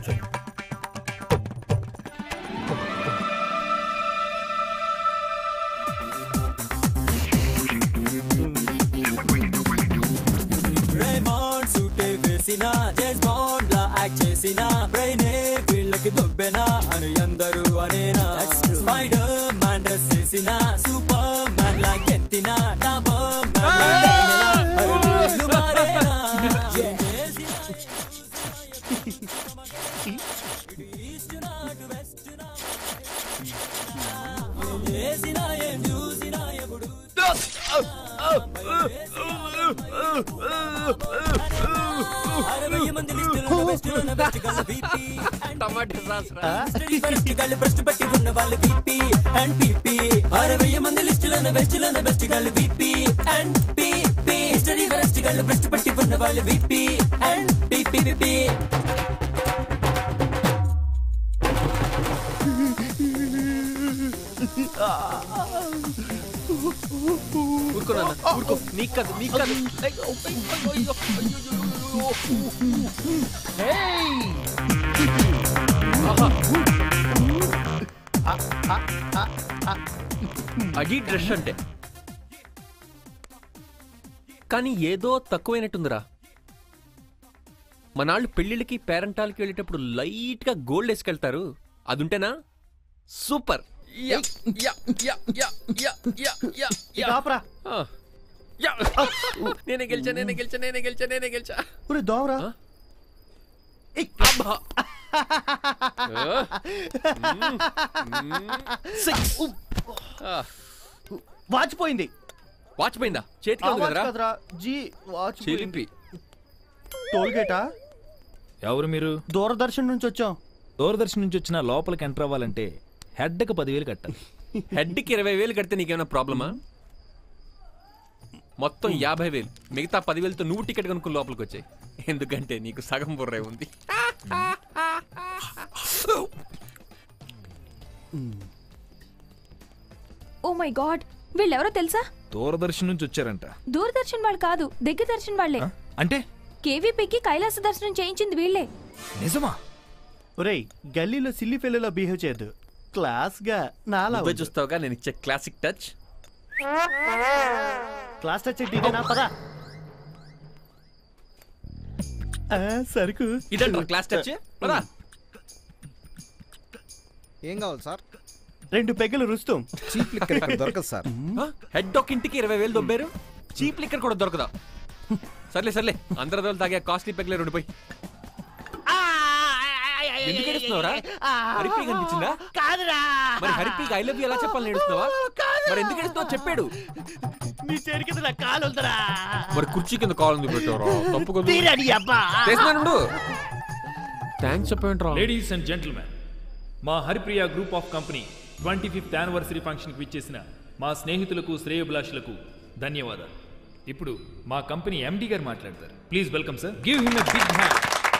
కూర్చోండి రేమాండ్ సూటే వేసిన James bond లా act చేసిన బ్రెయినే వీళ్ళకి దొబ్బెనా అని అందరూ అనేనా స్పైడర్ మ్యాన్ డ్రెస్ చేసిన సూపర్ మ్యాన్ లా ఎత్తిన డాబర్ మ్యాన్ లా ఎత్తిన, అరే వీళ్ళు మారేనా? ఏం చేసినా, ఈస్ట్ నా అటు వెస్ట్ నా, ఏం చేసినా ఏం చూసినా ఎప్పుడు అరవై మంది లిస్టులో బెస్ట్ ఉన్న బెస్ట్ గల VP tomato sauce study first గల బెస్ట్ పెట్టి ఉన్న వాళ్ళు VP అండ్ PP అరవై మంది లిస్టులో బెస్ట్ లో బెస్ట్ గల VP and PP study first గల బెస్ట్ పెట్టి ఉన్న వాళ్ళు VP అండ్ PP ఊరుకో నాన్న ఊరుకో నీకు కాదు నీకు కాదు అయ్యో, అయ్యో, అయ్యో, అయ్యో, అయ్యో. ఆహా. అది డ్రెస్ అంటే కానీ ఏదో తక్కువైనట్టుందిరా మనాళ్ళు పెళ్ళిళ్ళకి పేరెంటాలకి వెళ్ళేటప్పుడు లైట్ గా గోల్డ్ వేసుకెళ్తారు అది ఉంటేనా సూపర్ యా, యా, యా, యా, యా, యా, యా, యా. కాపరా ఆ. యా. నేనే గెలిచా నేనే గెలిచా నేనే గెలిచా నేనే గెలిచా ఒరే దోమరా ఆ? అబ్బా. ఆ. మ్మ్. మ్మ్. సిక్స్ ఆ. వాచిపోయింది వాచ్ పోయిందా చేతికి ఉంది వాచ్ కదరా కదరా జీ వాచ్ చిలిపి టోల్ గేటా ఎవరు మీరు దూరదర్శన్ నుంచి వచ్చాం దూరదర్శన్ నుంచి వచ్చిన లోపలికి ఎంటర్ అవ్వాలంటే హెడ్కి పదివేలు కట్టాలి హెడ్కి ఇరవై వేలు కడితే నీకేమైనా ప్రాబ్లమా మొత్తం యాభై వేలు మిగతా పదివేలతో నువ్వు టికెట్ కనుక్కుని లోపలికి వచ్చాయి ఎందుకంటే నీకు సగం బుర్రే ఉంది ఓ మై గాడ్ వీళ్ళెవరో తెలుసా దూరదర్శన్ నుంచి వచ్చారంట దూరదర్శన్ వాళ్ళు కాదు దగ్గర దర్శన్ వాళ్ళే ఆ? అంటే కేవీపీకి కైలాస దర్శనం చేయించింది వీళ్ళే నిజమా ఒరేయ్ గల్లీలో సిల్లి ఫెల్లులా బిహేవ్ చేయొద్దు క్లాస్ గా నాలా నువ్వే చూస్తావుగా నేను ఇచ్చే క్లాసిక్ టచ్ క్లాస్ టచ్ ఇదేనా పదా ఆ, సరుకు ఇదంటారా క్లాస్ టచ్ పదా ఏం కావాలి సార్ రెండు పెగ్గలు రుస్తాం చీప్ లిక్కర్ ఇక్కడ దొరకదు సార్ హెడ్ ఒక ఇంటికి ఇరవై వేలు దొబ్బారు చీప్ లిక్కర్ కూడా దొరకదా సర్లే సర్లే అందరి రోజులు తాగే కాస్ట్లీ పెగ్లే రెండు పోయి ఎందుకు ఏడుస్తున్నావురా హరిపి కనిపించిందా కాదురా మరి హరిపికి ఐ లవ్ యూ ఎలా చెప్పాలని ఏడుస్తున్నావా మరి ఎందుకు ఏడుస్తున్నావు చెప్పాడు నీ చేరి కింద నా కాలు ఉందరా మరి కుర్చీ కింద కాల్ ఉంది పెట్టారా తప్పు కదా తీరని అబ్బా చేసినానుండు థ్యాంక్స్ చెప్పేంట్రా లేడీస్ అండ్ జెంటిల్మెన్ మా Haripriya group of company twenty fifth anniversary ఫంక్షన్కి విచ్చేసిన మా స్నేహితులకు శ్రేయభిలాషులకు ధన్యవాదాలు ఇప్పుడు మా కంపెనీ ఎండి గారు మాట్లాడతారు please welcome sir give him a big hand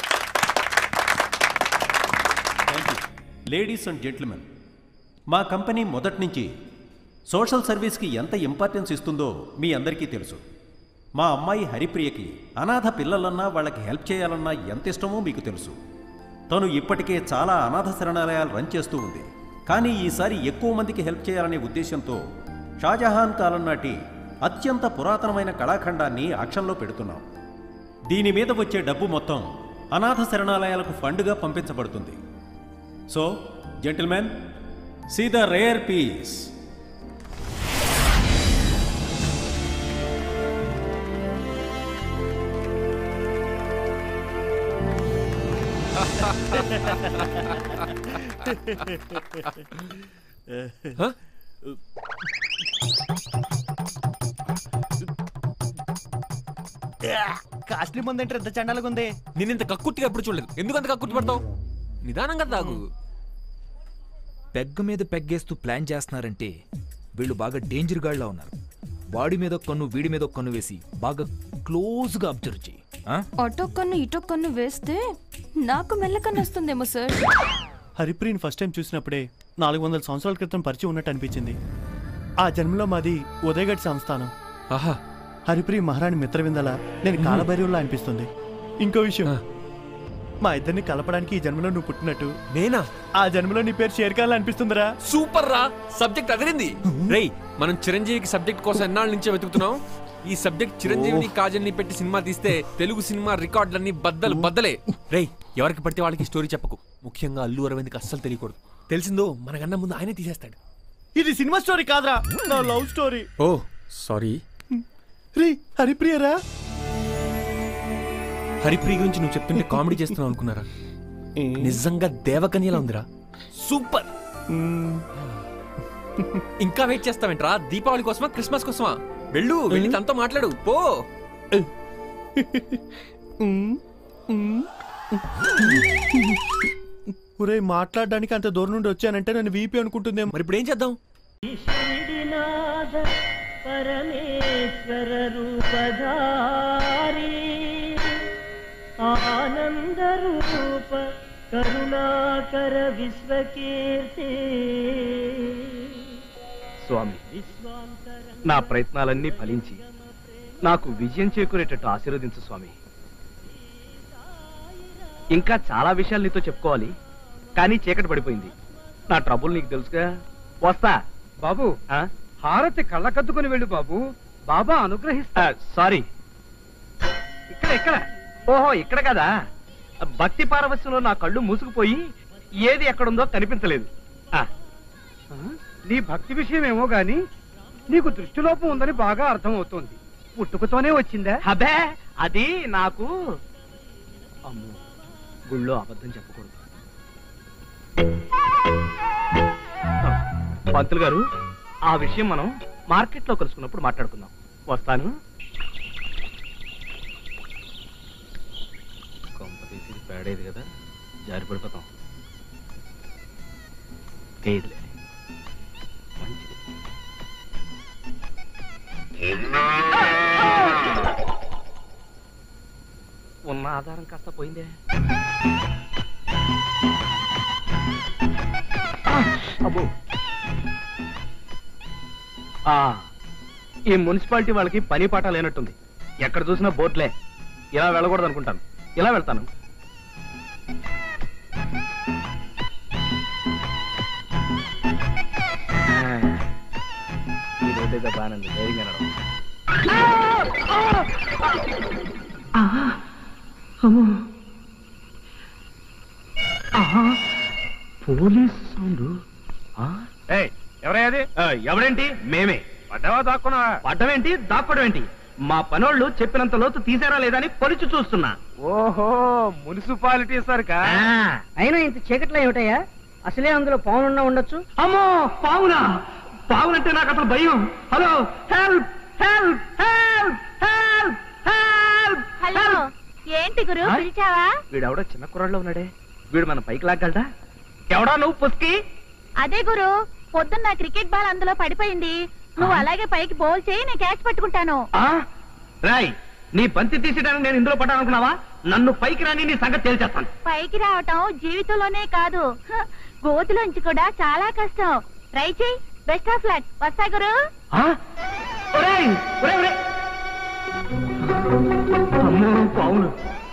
ladies and gentlemen మా కంపెనీ మొదటి నుంచి సోషల్ సర్వీస్కి ఎంత ఇంపార్టెన్స్ ఇస్తుందో మీ అందరికీ తెలుసు మా అమ్మాయి హరిప్రియకి అనాథ పిల్లలన్నా వాళ్ళకి హెల్ప్ చేయాలన్నా ఎంత ఇష్టమో మీకు తెలుసు తను ఇప్పటికే చాలా అనాథ శరణాలయాలు రన్ చేస్తూ ఉంది కానీ ఈసారి ఎక్కువ మందికి హెల్ప్ చేయాలనే ఉద్దేశంతో షాజహాన్ కాలం నాటి అత్యంత పురాతనమైన కళాఖండాన్ని యాక్షన్లో పెడుతున్నాం దీని మీద వచ్చే డబ్బు మొత్తం అనాథ శరణాలయాలకు ఫండ్గా పంపించబడుతుంది so gentlemen see the rare piece costly మంది అంటే ఎంత చండాలుగా ఉంది నేను ఇంత కక్కుర్తిగా ఎప్పుడు చూడలేదు ఎందుకు అంత కక్కుర్తి పడతావు నిదానంగా తాగు పెగ్గ మీద పెగ్గేస్తూ ప్లాన్ చేస్తున్నారంటే వీళ్ళు బాగా డేంజర్ గాడ్లా ఉన్నారు వాడి మీద ఒక కన్ను వీడి మీద ఒక కన్ను వేసి బాగా క్లోజ్గా అబ్జర్వ్ చేయి ఆ? అటో కన్ను ఇటో కన్ను వేస్తే నాకు మెల్లకన్ను వస్తుందేమో సార్ హరిప్రియని ఫస్ట్ టైం చూసినప్పుడే నాలుగు వందల సంవత్సరాల క్రితం పరిచయం ఉన్నట్టు అనిపించింది ఆ జన్మలో మాది ఉదయగఢ్ సంస్థానం ఆహా హరిప్రియ మహారాణి మిత్రవిందల నేను కాలభైరవులా అనిపిస్తుంది ఇంకో విషయం మా ఇద్దరిని కలపడానికి ఈ జన్మలో నువ్వు పుట్టినట్టు నేనా ఆ జన్మలో నీ పేరు షేర్ఖాన్ అనిపిస్తుందిరా సూపర్ రా సబ్జెక్ట్ అదిరింది రేయ్ మనం చిరంజీవికి సబ్జెక్ట్ కోసం ఎన్నాళ్ళ నుంచే వెతుకుతున్నాం ఈ సబ్జెక్ట్ చిరంజీవిని కాజల్ని పెట్టి సినిమా తీస్తే తెలుగు సినిమా రికార్డులన్నీ బద్దలు బద్దలే రేయ్ ఎవరికి పడితే వాళ్ళకి స్టోరీ చెప్పకు ముఖ్యంగా అల్లు అరవింద్కి అస్సలు తెలియకూడదు తెలిసిందో మనకన్నా ముందు ఆయనే తీసేస్తాడు ఇది సినిమా స్టోరీ కాదురా నా లవ్ స్టోరీ ఓ సారీ రీ హరిప్రియరా హరిప్రియ గురించి నువ్వు చెప్తుంటే కామెడీ చేస్తున్నావు అనుకున్నారా నిజంగా దేవకన్యలా ఉందిరా సూపర్ ఇంకా వెయిట్ చేస్తావేంట్రా దీపావళి కోసమా క్రిస్మస్ కోసమా వెళ్ళు వెళ్ళి తనతో మాట్లాడు పో ఒరే మాట్లాడడానికి అంత దూరం నుండి వచ్చానంటే నన్ను వీపీ అనుకుంటుందేమో మరి ఇప్పుడు ఏం చేద్దాం శ్రీనాథ పరమేశ్వర రూపధారి ఆనంద రూప కరుణాకర విశ్వకీర్తి స్వామి నా ప్రయత్నాలన్నీ ఫలించి నాకు విజయం చేకూరేటట్టు ఆశీర్వదించు స్వామి ఇంకా చాలా విషయాలు నీతో చెప్పుకోవాలి కానీ చీకటి పడిపోయింది నా ట్రబుల్ నీకు తెలుసుగా వస్తా బాబు ఆ? హారతి కళ్ళకద్దుకుని వెళ్ళు బాబు బాబా అనుగ్రహిస్తా ఆ, సారీ ఇక్కడ ఇక్కడ ఓహో ఇక్కడ కదా భక్తి పారవస్యంలో నా కళ్ళు మూసుకుపోయి ఏది ఎక్కడుందో కనిపించలేదు ఆ, ఆ? నీ భక్తి విషయం ఏమో గాని నీకు దృష్టిలోపం ఉందని బాగా అర్థమవుతోంది పుట్టుకతోనే వచ్చిందా అబే అది నాకు అమ్మో గుళ్ళో అబద్ధం చెప్పకూడదు పంతులు గారు ఆ విషయం మనం మార్కెట్ లో కలుసుకున్నప్పుడు మాట్లాడుకుందాం వస్తాను కొంప తీసి పేడేది కదా జారి పడిపోతాం ఏదిలే మంచిది ఉన్న ఆధారం కాస్త పోయిందే ఆ, అబ్బో ఆ, ఈ మున్సిపాలిటీ వాళ్ళకి పని పాట లేనట్టుంది ఎక్కడ చూసినా బోట్లే ఇలా వెళ్ళకూడదు అనుకుంటాను ఇలా వెళ్తాను ఆ, ఈ రోడ్డు బాగానే ఉంది ధైర్యంగా నడవ పోలీస్ సౌండ్ ఎవరయ్యాది ఎవరేంటి మేమే పడ్డావా దాక్కున్నా పడ్డమేంటి దాక్కోవడం ఏంటి మా పనోళ్ళు చెప్పినంత లోతు తీసారా లేదా అని పొలిచి చూస్తున్నా ఓహో మున్సిపాలిటీ సరికా అయినా ఇంత చీకట్లో ఏమిటయ్యా అసలే అందులో పవనున్నా ఉండొచ్చు అమ్మో పావునా పావునంటే నాకు అసలు భయం hello help help help help help hello ఏంటి గురు ఆ? పిలిచావా వీడెవడో చిన్న కుర్రాడులో ఉన్నాడే వీడు మన పైకి లాగలడా ఎవడా నువ్వు పుస్కి అదే గురు పొద్దున్న నా క్రికెట్ బాల్ అందులో పడిపోయింది నువ్వు అలాగే పైకి బౌల్ చేయి నేను క్యాచ్ పట్టుకుంటాను ఆ? రాయ్ నీ బంతి తీసేయడానికి నేను ఇందులో పడ్డానుకున్నావా నన్ను పైకి రాని నీ సంగతి తేల్చేస్తాను పైకి రావటం జీవితంలోనే కాదు హ, గోతిలోంచి కూడా చాలా కష్టం ట్రై చేయి బెస్ట్ ఆఫ్ లక్ వస్తా గురు ఆ? ఒరేయ్, ఒరేయ్, ఒరేయ్. అమ్మో పావులు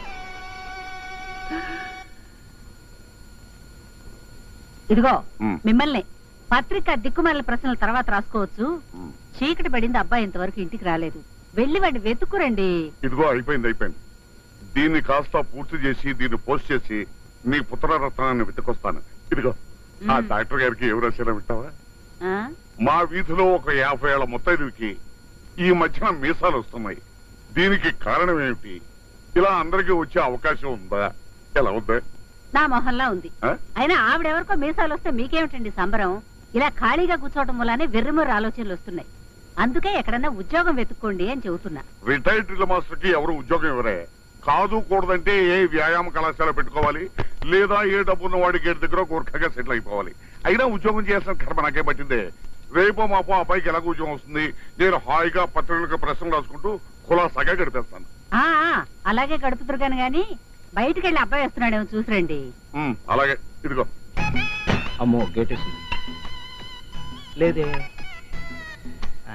ఇదిగో మిమ్మల్ని పత్రిక దిక్కుమాల ప్రశ్నల తర్వాత రాసుకోవచ్చు చీకటి పడింది అబ్బాయి ఇంతవరకు ఇంటికి రాలేదు వెళ్ళి వాడిని వెతుక్కురండి ఇదిగో అయిపోయింది అయిపోయింది దీన్ని కాస్త పూర్తి చేసి దీన్ని పోస్ట్ చేసి నీ పుత్రరత్నాన్ని వెతుకొస్తాను ఇదిగో ఆ మ్మ్. డాక్టర్ గారికి ఎవరు రాశారో వింటావా ఆ? మా వీధిలో ఒక యాభై ఏళ్ల ముత్తైదుకి ఈ మధ్యన మీసాలు వస్తున్నాయి దీనికి కారణం ఏమిటి ఇలా అందరికీ వచ్చే అవకాశం ఉందా ఎలా ఉందా నా మొహల్లా ఉంది ఆ? అయినా ఆవిడెవరికో మీసాలు వస్తే మీకేమిటండి సంబరం ఇలా ఖాళీగా కూర్చోవటం వల్లనే వెర్రిమొర్రి ఆలోచనలు వస్తున్నాయి అందుకే ఎక్కడన్నా ఉద్యోగం వెతుక్కోండి అని చెబుతున్నా రిటైర్డ్ డ్రిల్ మాస్టర్ కి ఎవరు ఉద్యోగం ఇవ్వరే కాదు కూడదంటే ఏ వ్యాయామ కళాశాల పెట్టుకోవాలి లేదా ఏ డబ్బున్న వాడి గేట్ దగ్గర కోరికగా సెటిల్ అయిపోవాలి అయినా ఉద్యోగం చేయాల్సిన కర్మ నాకే పట్టిందే రేపో మాపో అబ్బాయికి ఎలాగ ఉద్యోగం వస్తుంది నేను హాయిగా పత్రికలకు ప్రశ్నలు రాసుకుంటూ కులాసాగా గడిపేస్తాను ఆ ఆ, అలాగే గడుపుతురు కాని గాని బయటికి వెళ్ళి అబ్బాయి వస్తున్నాడేమో చూసిరండి ఉమ్, అలాగే ఇదిగో అమ్మో గేట్ వేసింది లేదే ఆ.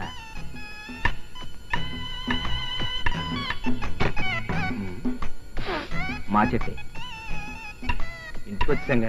ఉమ్. మా చెట్టే ఇంటికి వచ్చాంగా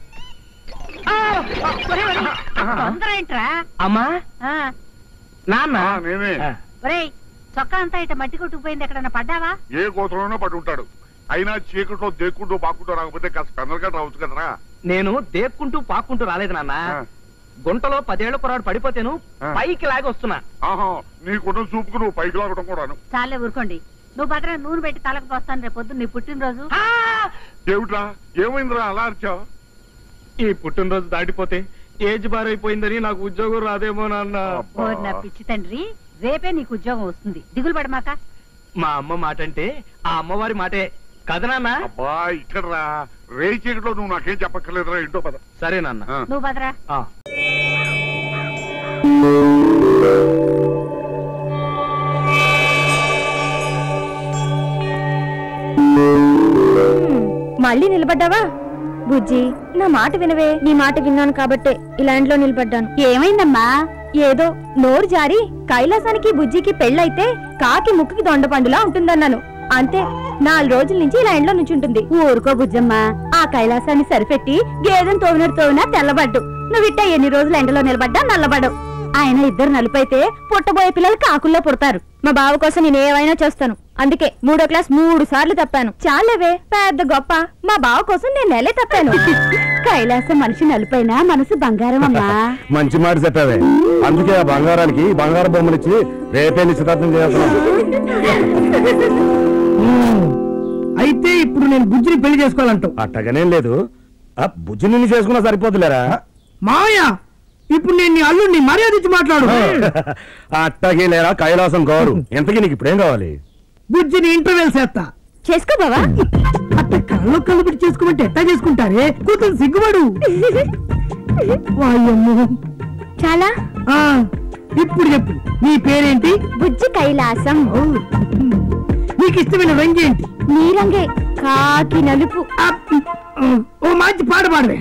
తొందర ఏంట్రా అమ్మా ఆ, నాన్న నేనే ఒరేయ్ చొక్కా అంతా ఇట మట్టి కొట్టుకుపోయింది ఎక్కడన్నా పడ్డావా ఏ గోత్రంలోనో పడి ఉంటాడు అయినా చీకట్లో దేక్కుంటూ బాక్కుంటూ రాకపోతే కాస్త పెందలుగా రావచ్చు కదరా నేను దేక్కుంటూ పాక్కుంటూ రాలేదు నాన్న గుంటలో పదేళ్ల కురాడు పడిపోతేను ఆ. పైకి లాగి వస్తున్నా ఆహా నీకున్న చూపుకు నువ్వు పైకి లాగడం కూడాను చాలే ఊరుకోండి నువ్వు భద్ర నూనె పెట్టి తలకు పోస్తాను రేపు పొద్దున్న నీ పుట్టినరోజు ఏమిట్రా ఏమైందిరా అలా అరిచావు ఈ పుట్టినరోజు దాటిపోతే ఏజ్ బార్ అయిపోయిందని నాకు ఉద్యోగం రాదేమో నాన్న ఓరి నా పిచ్చి తండ్రి రేపే నీకు ఉద్యోగం వస్తుంది దిగులు పడమాక మా అమ్మ మాట అంటే ఆ అమ్మవారి మాటే కదా నాన్న అబ్బా ఇక్కడ రా రే చీకట్లో నువ్వు నాకేం చెప్పక్కర్లేదురా ఇంటో పద సరే నాన్న నువ్వు భద్రా ఆ. మళ్ళీ నిలబడ్డావా బుజ్జి నా మాట వినవే నీ మాట విన్నాను కాబట్టే ఈ ల్యాండ్ లో నిలబడ్డాను ఏమైందమ్మా ఏదో నోరు జారి కైలాసానికి బుజ్జికి పెళ్ళైతే కాకి ముక్కుకి దొండపండులా ఉంటుందన్నాను అంతే నాలుగు రోజుల నుంచి ఈ ల్యాండ్ లో నుంచుంటుంది ఊరుకో బుజ్జమ్మా ఆ కైలాసాన్ని సరిపెట్టి గేదెను తోవినట్టు తోవినా తెల్లబడ్డు నువ్వు ఇట్ట ఎన్ని రోజులు ఎండలో నిలబడ్డా నల్లబడవు ఆయన ఇద్దరు నలుపైతే పుట్టబోయే పిల్లలు కాకుల్లో పుడతారు మా బావ కోసం నేను ఏమైనా చేస్తాను అందుకే మూడో క్లాస్ మూడు సార్లు తప్పాను చాలేవే పెద్ద గొప్ప మా బావ కోసం నేను నెలే తప్పాను కైలాసం మనిషి నలుపైన మనసు బంగారం అమ్మా మంచి మాట చెప్పావే అందుకే ఆ బంగారానికి బంగారు బొమ్మలు ఇచ్చి రేపే నిశ్చితార్థం చేస్తున్నాం అయితే ఇప్పుడు నేను బుజ్జిని పెళ్లి చేసుకోవాలంటావు అట్టగానేం లేదు ఆ బుజ్జి నిన్ను చేసుకున్నా సరిపోతులేరా మాయా ఇప్పుడు నేను నీ అల్లుడిని మర్యాద ఇచ్చి మాట్లాడు అట్టగే లేరా కైలాసం గౌరు ఎంతకీ నీకు ఇప్పుడేం కావాలి బుజ్జిని ఇంటర్వెల్ చేస్తా చేసుకో బావా అట్ట కళ్ళలో కళ్ళు పెట్టి చేసుకోమంటే ఎట్టా చేసుకుంటారే కూతురు సిగ్గుపడు వాయమ్మో చాలా ఆ, ఇప్పుడు చెప్పు నీ పేరేంటి బుజ్జి కైలాసం నీకు ఇష్టమైన రంగు ఏంటి నీరంగే కాకి నలుపు ఓ మంచి పాట పాడవే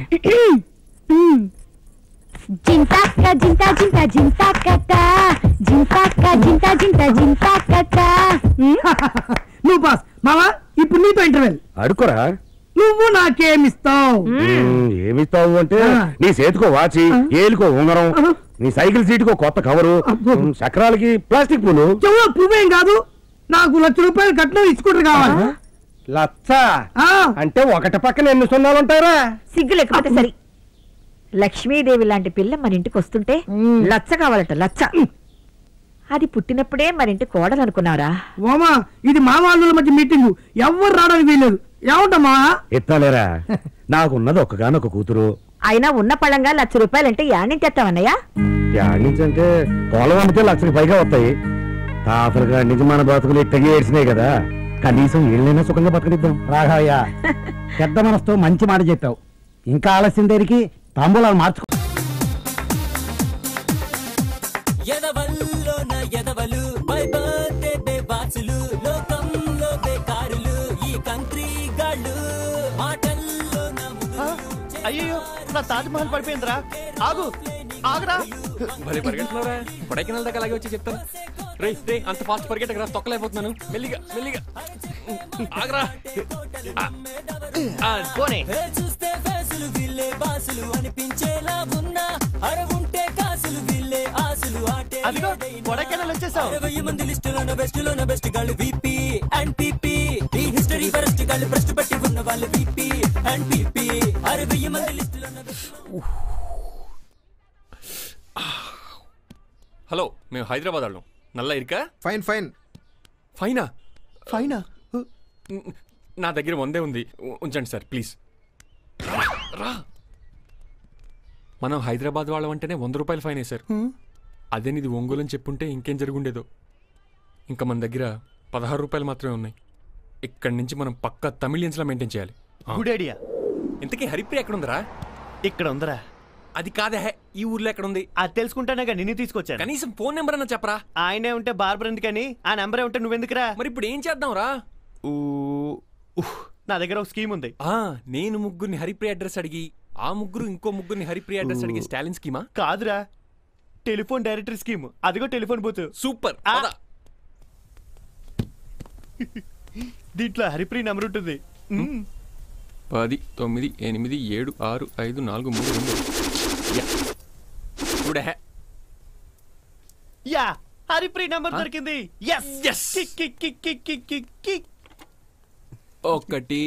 జింతాక జింతా జింతా జింతాకట జింతాక జింతా జింతా జింతాకట నువ్వు పాస్ మావా ఇప్పుడు నీతో ఇంటర్వెల్ అడుకోరా నువ్వు నాకేమిస్తావు ఏమిస్తావు అంటే ఆ. నీ చేతికో వాచి ఏలుకో ఉంగరం నీ సైకిల్ సీటుకో కొత్త కవరు ఉమ్, చక్రాలకి ప్లాస్టిక్ పూలు చెవు పువ్వేం కాదు నాకు లక్ష రూపాయలు కట్నం ఇచ్చుకుంటారు కావాలి లచ్చ అంటే ఒకటి పక్కన ఎన్ని సున్నాలు ఉంటారా సిగ్గు లేకపోతే సరి లక్ష్మీదేవి లాంటి పిల్ల మన ఇంటికి వస్తుంటే లచ్చ కావాలట లచ్చ అది పుట్టినప్పుడే మన ఇంటి కోడలు అనుకున్నారా ఓమా ఇది మా వాళ్ళ మధ్య మీటింగ్ ఎవరు రావడానికి వీలేదు ఏమంటమ్మా ఎత్తాలేరా నాకున్నది ఒక్కగానొక్క కూతురు అయినా ఉన్న పళంగా లక్ష రూపాయలంటే యాడ్ని తెస్తావన్నయ్యా అంటే పొలం అమ్మితే లక్షకి పైగా వస్తాయి తాతల కాడి నుంచి మన బతుకులు ఇట్టగే ఏడ్చినాయి కదా కనీసం ఏళ్ళైనా సుఖంగా బతకనిద్దాం రాఘవయ్య పెద్ద మనసుతో మంచి మాట చెప్పావు ఇంకా ఆలస్యం దేనికి తాంబూలాలు మార్చుకో ఎదవల్లో నా ఎదవలు బై బర్త్డే బే బాసులు లోకంలో బేకారులు ఈ కంట్రీ గాళ్ళు మాటల్లో నా అయ్యో నా తాజ్ మహల్ పడిపోయిందిరా ఆగు ఆగరా భలే పరిగెడుతున్నారా కొడైకెనాల్ దాకా అలాగే వచ్చి చెప్తాను రే రే అంత ఫాస్ట్ పరిగెట్టకరా తొక్కలేకపోతున్నాను మెల్లిగా మెల్లిగా ఆగరా పోనే ఏ చూస్తే ఫేసులు వీళ్ళే బాసులు అనిపించేలా ఉన్నా అరవుంటే కాసులు వీళ్ళే ఆసులు ఆటే అదిగో కొడైకెనాల్ వచ్చేసావు వెయ్యి మంది లిస్టులోన బెస్ట్ లోన బెస్ట్ గాళ్ళు విపి అండ్ పిపి ఈ హిస్టరీ ఫరెస్ట్ గాళ్ళు భ్రష్టు పట్టి ఉన్న వాళ్ళు విపి అండ్ పిపి అరే వెయ్యి మంది లిస్టులోన హలో మేము హైదరాబాద్ వాళ్ళం నల్ల ఇరికా ఫైన్ ఫైన్ ఫైనా ఫైనా నా దగ్గర వందే ఉంది ఉ- ఉంచండి సార్ ప్లీజ్ రా మనం హైదరాబాద్ వాళ్ళం అంటేనే వంద రూపాయలు ఫైన్ వేశారు అదే నీది ఒంగోలు అని చెప్పుంటే ఇంకేం జరుగుండేదో ఇంకా మన దగ్గర పదహారు రూపాయలు మాత్రమే ఉన్నాయి ఇక్కడి నుంచి మనం పక్కా తమిళియన్స్లా మెయింటైన్ చేయాలి ఆ. గుడ్ ఐడియా ఇంతకీ హరిప్రియ ఎక్కడ ఉందరా ఇక్కడ ఉందరా అది కాదే ఈ ఊర్లో ఎక్కడ ఉంది అది తెలుసుకుంటానే నిన్ను తీసుకొచ్చాను కనీసం ఫోన్ నెంబర్ అన్న చెప్పరా ఆయనే ఉంటే బార్బర్ ఎందుకని ఆ నెంబరే ఉంటే నువ్వెందుకురా మరి ఇప్పుడు ఏం చేద్దాం రా నా దగ్గర ఒక స్కీమ్ ఉంది ఆ నేను ముగ్గురిని హరిప్రియ అడ్రస్ అడిగి ఆ ముగ్గురు ఇంకో ముగ్గురిని హరిప్రియ అడ్రస్ అడిగి స్టాలిన్ స్కీమా కాదురా టెలిఫోన్ డైరెక్టరీ స్కీమ్ అదిగో టెలిఫోన్ బూత్ సూపర్ దీంట్లో హరిప్రియ నెంబర్ ఉంటుంది మ్మ్. పది తొమ్మిది ఎనిమిది ఏడు ఆరు ఐదు నాలుగు మూడు రెండు యా. చూడే యా హరిప్రియ నంబర్ దొరికింది yes Yes. Kick kick kick kick kick kick kick ఒకటి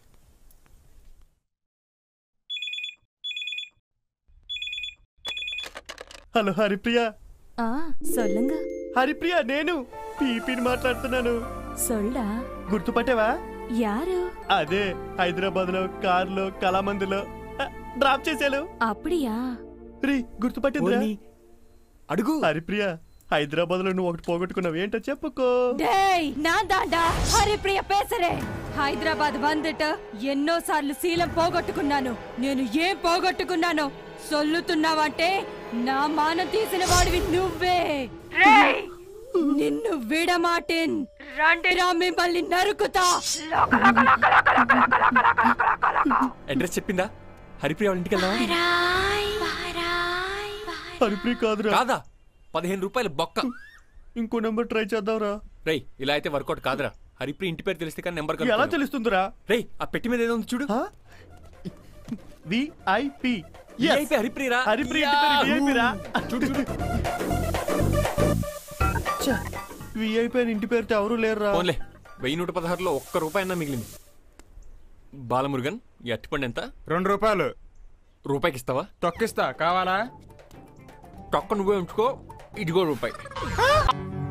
హలో హరిప్రియ ఆ சொல்லுங்க హరిప్రియ నేను పీపీని మాట్లాడుతున్నాను சொல்டா గుర్తుపట్టావా யாரு అదే హైదరాబాద్ లో కార్లో కళామందిలో ఆ, డ్రాప్ చేశాను அப்படியா రీ గుర్తుపట్టిందిరా ఓని, అడుగు హరిప్రియ హైదరాబాద్ లో నువ్వు ఒకటి పోగొట్టుకున్నావు ఏంటో చెప్పుకో டேய் நான் தாண்டா హరిప్రియ பேசுறேன் హైదరాబాద్ வந்துட்டு ఎన్నో సార్లు శీలం పోగొట్టుకున్నాను నేను ఏం పోగొట్టుకున్నానో సొల్లుతున్నావంటే నా మానం తీసిన వాడివి నువ్వే నిన్ను విడమాటేన్ రండిరా మిమ్మల్ని నరుకుతా అడ్రస్ చెప్పిందా హరిప్రియ వాళ్ళ ఇంటికి వెళ్దామా హరిప్రియ కాదురా కాదా పదిహేను రూపాయలు బొక్క ఇంకో నెంబర్ ట్రై చేద్దాంరా రేయ్ ఇలా అయితే వర్కౌట్ కాదురా హరిప్రియ ఇంటి పేరు తెలిస్తే కానీ నెంబర్ ఎలా తెలుస్తుందిరా రేయ్ ఆ పెట్టి మీద ఏదో ఉంది చూడు విఐపి VIP హరిప్రియరా హరిప్రియ ఇంటి పేరు విఐపి రా చూడు చూడు విఐపి అని ఇంటి పేరుతో ఎవరు లేరురా పోన్లే వెయ్యి నూట పదహారులో ఒక్క రూపాయి అన్నా మిగిలింది బాలమురుగన్ ఈ అట్టిపండి ఎంత రెండు రూపాయలు రూపాయికి ఇస్తావా తొక్కిస్తా కావాలా తొక్క నువ్వే ఉంచుకో ఇదిగో రూపాయి